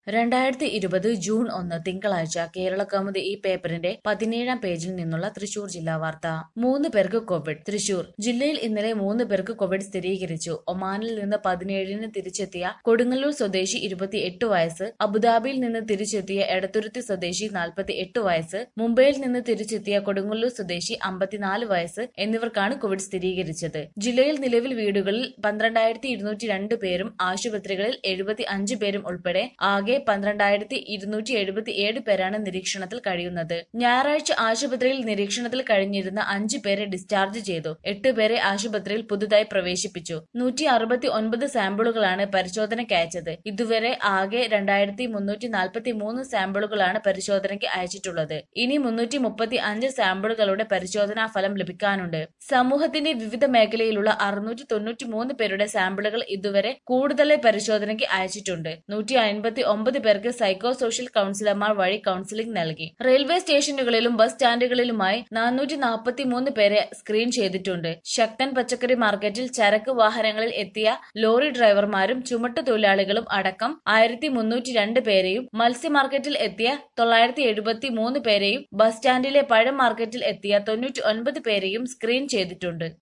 രണ്ടായിരത്തി ഇരുപത് ജൂൺ ഒന്ന് തിങ്കളാഴ്ച കേരളകൗമുദി ഈ പേപ്പറിന്റെ പതിനേഴാം പേജിൽ നിന്നുള്ള തൃശൂർ ജില്ലാ വാർത്ത മൂന്ന് പേർക്ക് കോവിഡ് തൃശൂർ ജില്ലയിൽ ഇന്നലെ മൂന്ന് പേർക്ക് കോവിഡ് സ്ഥിരീകരിച്ചു ഒമാനിൽ നിന്ന് പതിനേഴിന് തിരിച്ചെത്തിയ കൊടുങ്ങല്ലൂർ സ്വദേശി ഇരുപത്തിയെട്ട് വയസ്സ് അബുദാബിയിൽ നിന്ന് തിരിച്ചെത്തിയ എടത്തുരുത്തി സ്വദേശി നാൽപ്പത്തി എട്ട് വയസ്സ് മുംബൈയിൽ നിന്ന് തിരിച്ചെത്തിയ കൊടുങ്ങല്ലൂർ സ്വദേശി അമ്പത്തിനാല് വയസ്സ് എന്നിവർക്കാണ് കോവിഡ് സ്ഥിരീകരിച്ചത് ജില്ലയിൽ നിലവിൽ വീടുകളിൽ പന്ത്രണ്ടായിരത്തി ഇരുന്നൂറ്റി രണ്ട് പേരും ആശുപത്രികളിൽ എഴുപത്തി അഞ്ച് പേരും ഉൾപ്പെടെ ആകെ പന്ത്രണ്ടായിരത്തി ഇരുന്നൂറ്റി എഴുപത്തി ഏഴ് പേരാണ് നിരീക്ഷണത്തിൽ കഴിയുന്നത് ഞായറാഴ്ച ആശുപത്രിയിൽ നിരീക്ഷണത്തിൽ കഴിഞ്ഞിരുന്ന അഞ്ച് പേരെ ഡിസ്ചാർജ് ചെയ്തു എട്ട് പേരെ ആശുപത്രിയിൽ പുതുതായി പ്രവേശിപ്പിച്ചു നൂറ്റി അറുപത്തി ഒൻപത് സാമ്പിളുകളാണ് പരിശോധനയ്ക്ക് അയച്ചത് ഇതുവരെ ആകെ രണ്ടായിരത്തി മുന്നൂറ്റി നാൽപ്പത്തി മൂന്ന് സാമ്പിളുകളാണ് പരിശോധനയ്ക്ക് അയച്ചിട്ടുള്ളത് ഇനി മുന്നൂറ്റി മുപ്പത്തി അഞ്ച് സാമ്പിളുകളുടെ പരിശോധനാ ഫലം ലഭിക്കാനുണ്ട് സമൂഹത്തിന്റെ വിവിധ മേഖലയിലുള്ള അറുന്നൂറ്റി തൊണ്ണൂറ്റി മൂന്ന് പേരുടെ സാമ്പിളുകൾ ഇതുവരെ കൂടുതൽ പരിശോധനയ്ക്ക് അയച്ചിട്ടുണ്ട് നൂറ്റി അൻപത്തി ഒമ്പത് പേർക്ക് സൈക്കോ സോഷ്യൽ കൌൺസിലർമാർ വഴി കൌൺസിലിംഗ് നൽകി റെയിൽവേ സ്റ്റേഷനുകളിലും ബസ് സ്റ്റാൻഡുകളിലുമായി നാനൂറ്റി നാൽപ്പത്തി മൂന്ന് പേരെ സ്ക്രീൻ ചെയ്തിട്ടുണ്ട് ശക്തൻ പച്ചക്കറി മാർക്കറ്റിൽ ചരക്ക് വാഹനങ്ങളിൽ എത്തിയ ലോറി ഡ്രൈവർമാരും ചുമട്ടു തൊഴിലാളികളും അടക്കം ആയിരത്തി മുന്നൂറ്റി രണ്ട് പേരെയും മത്സ്യ മാർക്കറ്റിൽ എത്തിയ തൊള്ളായിരത്തി എഴുപത്തി മൂന്ന് പേരെയും ബസ് സ്റ്റാൻഡിലെ പഴം മാർക്കറ്റിൽ എത്തിയ തൊണ്ണൂറ്റി ഒൻപത് പേരെയും സ്ക്രീൻ ചെയ്തിട്ടുണ്ട്